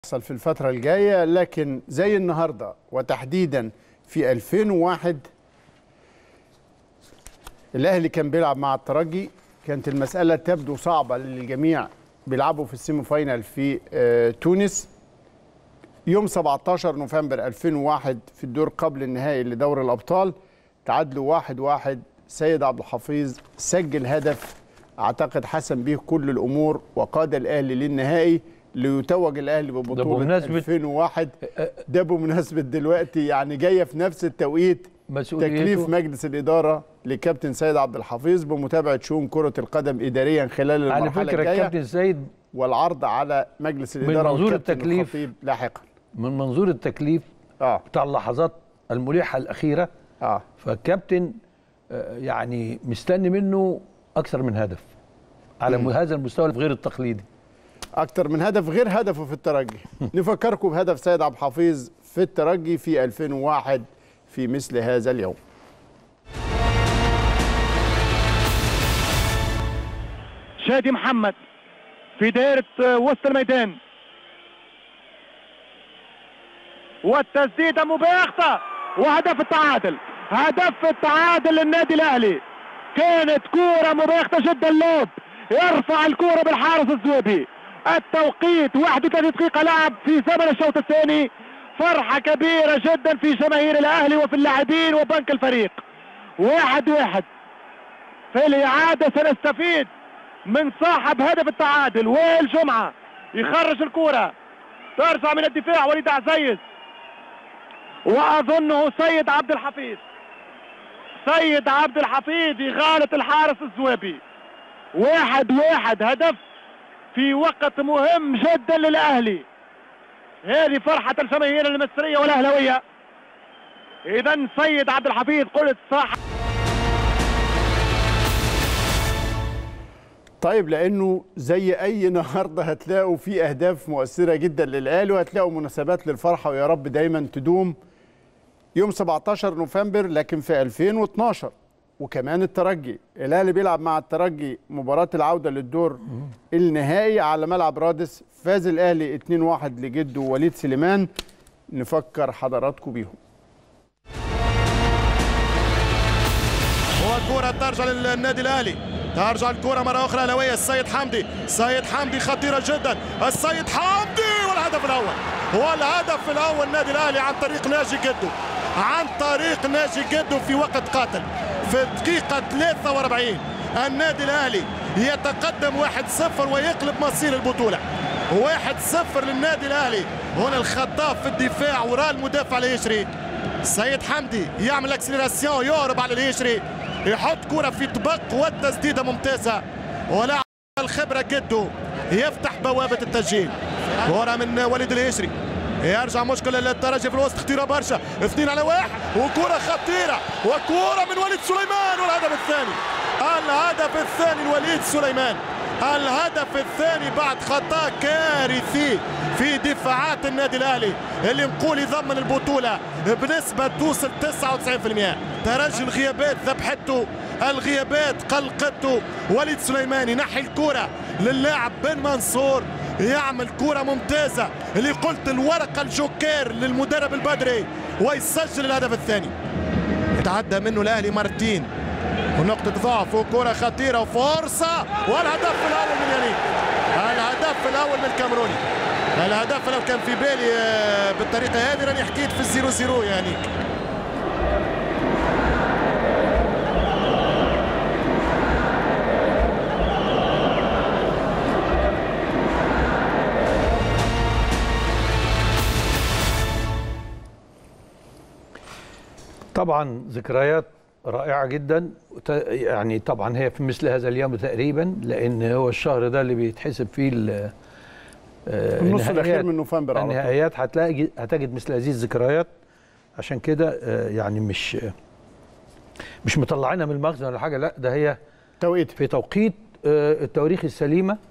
يحصل في الفترة الجاية لكن زي النهاردة وتحديدا في 2001 الأهلي كان بيلعب مع الترجي كانت المسألة تبدو صعبة للجميع بيلعبوا في السيمي فاينال في آه، تونس يوم 17 نوفمبر 2001 في الدور قبل النهائي لدور الأبطال تعادلوا واحد واحد سيد عبد الحفيظ سجل هدف أعتقد حسم به كل الأمور وقاد الأهلي للنهائي ليتوج الأهلي ببطولة بمناسبة- 2001 ده بمناسبة دلوقتي يعني جاية في نفس التوقيت مسؤوليته تكليف مجلس الإدارة لكابتن سيد عبد الحفيظ بمتابعة شؤون كرة القدم إداريا خلال على المرحلة فكره الجاية الكابتن سيد والعرض على مجلس من الإدارة منظور والكابتن التكليف الخطيب لاحقا من منظور التكليف اه بتاع اللحظات المليحه الاخيره اه فالكابتن آه، يعني مستني منه اكثر من هدف على مم. هذا المستوى غير التقليدي أكتر من هدف غير هدفه في الترجي نفكركم بهدف سيد عبد الحفيظ في الترجي في 2001 في مثل هذا اليوم شادي محمد في دائرة آه، وسط الميدان والتسديدة مباغتة وهدف التعادل هدف التعادل للنادي الأهلي كانت كورة مباغتة جدا لوب يرفع الكورة بالحارس الزويبي التوقيت 31 دقيقة لعب في زمن الشوط الثاني فرحة كبيرة جدا في جماهير الأهلي وفي اللاعبين وبنك الفريق واحد واحد في الإعادة سنستفيد من صاحب هدف التعادل وائل جمعة يخرج الكرة ترجع من الدفاع وليد عزيز وأظنه سيد عبد الحفيظ سيد عبد الحفيظ يغالط الحارس الزوابي واحد واحد هدف في وقت مهم جدا للأهلي هذه فرحة الجماهير المصرية والأهلوية إذا سيد عبد الحفيظ قلت صح طيب لانه زي اي النهارده هتلاقوا في اهداف مؤثره جدا للاهلي وهتلاقوا مناسبات للفرحه ويا رب دايما تدوم يوم 17 نوفمبر لكن في 2012 وكمان الترجي الاهلي بيلعب مع الترجي مباراه العوده للدور النهائي على ملعب رادس فاز الاهلي 2-1 لجده وليد سليمان نفكر حضراتكم بيهم والكرة ترجع للنادي الاهلي ترجع الكرة مرة أخرى لوية السيد حمدي السيد حمدي خطيرة جدا السيد حمدي والهدف الأول والهدف الأول النادي الأهلي عن طريق ناجي جدو عن طريق ناجي جدو في وقت قاتل في الدقيقة 43 النادي الأهلي يتقدم 1-0 ويقلب مصير البطولة 1-0 للنادي الأهلي هنا الخطاف في الدفاع وراء المدافع الهجري سيد حمدي يعمل اكسلراسيون يهرب على الهجري يحط كرة في طبق والتسديدة ممتازة ولاعب الخبرة جدو يفتح بوابة التسجيل كرة من وليد الهجري يرجع مشكلة للترجي في الوسط خطيرة برشا اثنين على واحد وكرة خطيرة وكرة من وليد سليمان والهدف الثاني الهدف الثاني لوليد سليمان الهدف الثاني بعد خطا كارثي في دفاعات النادي الاهلي اللي نقول يضمن البطوله بنسبه توصل 99% ترجي الغيابات ذبحته الغيابات قلقته وليد سليمان ينحي الكره للاعب بن منصور يعمل كرة ممتازة اللي قلت الورقة الجوكير للمدرب البدري ويسجل الهدف الثاني يتعدى منه الاهلي مرتين ونقطة ضعف وكرة خطيرة وفرصة والهدف الأول من يانيك الهدف الأول من الكاميروني الهدف لو كان في بالي آه، بالطريقة هذه راني حكيت في الزيرو زيرو يانيك طبعا ذكريات رائعه جدا وت- يعني طبعا هي في مثل هذا اليوم تقريبا لان هو الشهر ده اللي بيتحسب فيه ال- آه، النص الاخير النهائيات. من نوفمبر على طول النهائيات هتلاقي هتجد مثل هذه الذكريات عشان كده آه، يعني مش مش مطلعينها من المخزن ولا حاجه لا ده هي توقيت في توقيت آه، التواريخ السليمه